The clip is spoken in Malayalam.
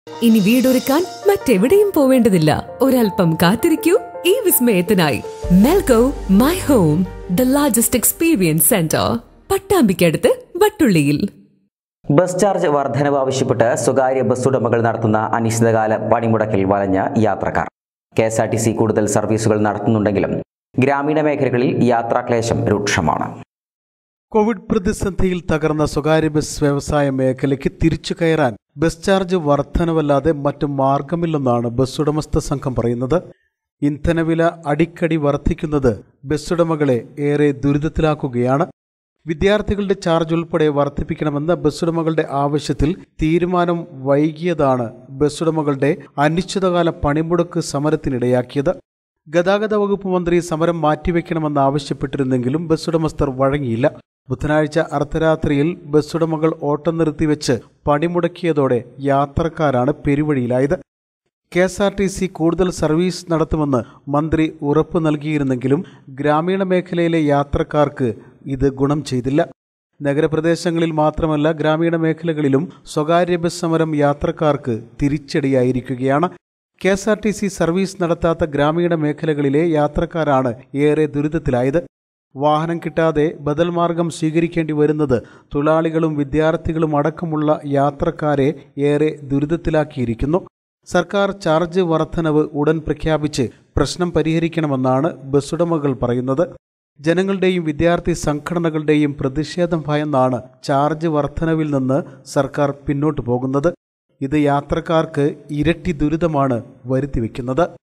ഇനി വീടൊരുക്കാൻ മറ്റെവിടെയും പോവേണ്ടതില്ല ഒരൽപ്പം കാത്തിരിക്കൂ ഈ വിസ്മയത്തിനായി Melgo my home the largest experience center പട്ടാമ്പിക്കടുത്ത് വട്ടുള്ളിയിൽ ബസ് ചാർജ് വർധനവ് ആവശ്യപ്പെട്ട് സ്വകാര്യ ബസ് ഉടമകൾ നടത്തുന്ന അനിശ്ചിതകാല പണിമുടക്കിൽ വലഞ്ഞ യാത്രക്കാർ K S R T C കൂടുതൽ സർവീസുകൾ നടത്തുന്നുണ്ടെങ്കിലും ഗ്രാമീണ മേഖലകളിൽ യാത്രാക്ലേശം രൂക്ഷമാണ് കോവിഡ് പ്രതിസന്ധിയിൽ തകർന്ന സ്വകാര്യ ബസ് വ്യവസായ മേഖലയ്ക്ക് തിരിച്ചു കയറാൻ ബസ് ചാർജ് വർധനവല്ലാതെ മറ്റു മാർഗമില്ലെന്നാണ് ബസ് ഉടമസ്ഥ സംഘം പറയുന്നത് ഇന്ധനവില അടിക്കടി വർദ്ധിക്കുന്നത് ബസ് ഉടമകളെ ഏറെ ദുരിതത്തിലാക്കുകയാണ് വിദ്യാർത്ഥികളുടെ ചാർജ് ഉൾപ്പെടെ വർദ്ധിപ്പിക്കണമെന്ന ബസ് ഉടമകളുടെ ആവശ്യത്തിൽ തീരുമാനം വൈകിയതാണ് ബസ് ഉടമകളുടെ അനിശ്ചിതകാല പണിമുടക്ക് സമരത്തിനിടയാക്കിയത് ഗതാഗത വകുപ്പ് മന്ത്രി സമരം മാറ്റിവെക്കണമെന്ന് ആവശ്യപ്പെട്ടിരുന്നെങ്കിലും ബസ് ഉടമസ്ഥർ വഴങ്ങിയില്ല ബുധനാഴ്ച അർദ്ധരാത്രിയിൽ ബസ് ഉടമകൾ ഓട്ടം നിർത്തിവെച്ച് പണിമുടക്കിയതോടെ യാത്രക്കാരാണ് പെരുവഴിയിലായത് K S R T C കൂടുതൽ സർവീസ് നടത്തുമെന്ന് മന്ത്രി ഉറപ്പു നൽകിയിരുന്നെങ്കിലും ഗ്രാമീണ മേഖലയിലെ യാത്രക്കാർക്ക് ഇത് ഗുണം ചെയ്തില്ല നഗരപ്രദേശങ്ങളിൽ മാത്രമല്ല ഗ്രാമീണ മേഖലകളിലും സ്വകാര്യ ബസ് സമരം യാത്രക്കാർക്ക് തിരിച്ചടിയായിരിക്കുകയാണ് K S R T C service നടത്താത്ത ഗ്രാമീണ മേഖലകളിലെ യാത്രക്കാരാണ് ഏറെ ദുരിതത്തിലായത് വാഹനം കിട്ടാതെ ബദൽ മാർഗം സ്വീകരിക്കേണ്ടി വരുന്നത് തൊഴിലാളികളും വിദ്യാർത്ഥികളും അടക്കമുള്ള യാത്രക്കാരെ ഏറെ ദുരിതത്തിലാക്കിയിരിക്കുന്നു സർക്കാർ ചാർജ് വർധനവ് ഉടൻ പ്രഖ്യാപിച്ച് പ്രശ്നം പരിഹരിക്കണമെന്നാണ് ബസ്സുടമകൾ പറയുന്നത് ജനങ്ങളുടെയും വിദ്യാർത്ഥി സംഘടനകളുടെയും പ്രതിഷേധം ഭയന്നാണ് ചാർജ് വർധനവിൽ നിന്ന് സർക്കാർ പിന്നോട്ടു പോകുന്നത് ഇത് യാത്രക്കാർക്ക് ഇരട്ടി ദുരിതമാണ് വരുത്തിവെക്കുന്നത്